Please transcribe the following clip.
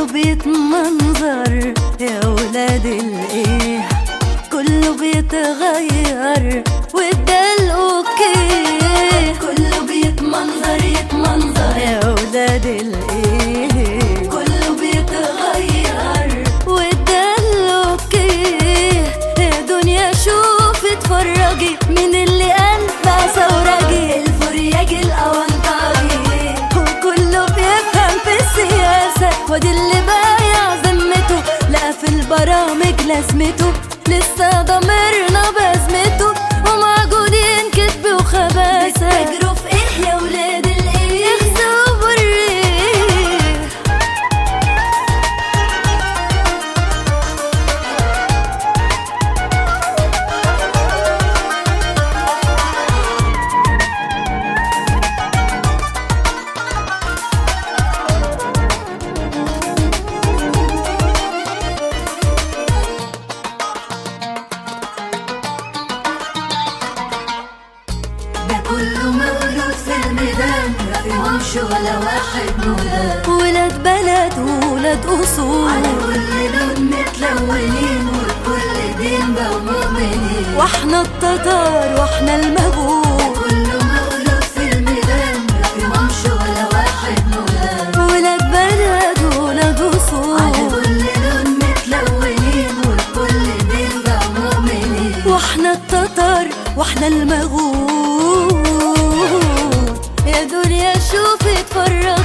كله بيتمنظر يا ولاد الايه كله بيتغير وده الاوكي كله بيتمنظر يتمنظر يا ولاد الايه كله بيتغير وده الاوكي يا دنيا شوف اتفرجي من اللي قلبها ثورجي الفرياج الاونطاجي وكله بيفهم في السياسة وادي اللي بايع ذمته لقى في البرامج لازمته لسه ضميرنا بازمته ومعجونين كذب وخباثة بتجروا في ايه يا ولاد الايه اخزوا بالريح ده كله مولود في الميدان ما فيهمش ولا واحد مولاد ولاد بلد وولاد اصول على كل لون متلونين وكل دين بقوا مؤمنين واحنا التتار واحنا المغول كله مولود في الميدان ما فيهمش ولا واحد مولاد ولاد بلد وولاد على اصول كل لون متلونين وكل دين بقوا مؤمنين واحنا التتار واحنا المغول يا دنيا شوفي اتفرجي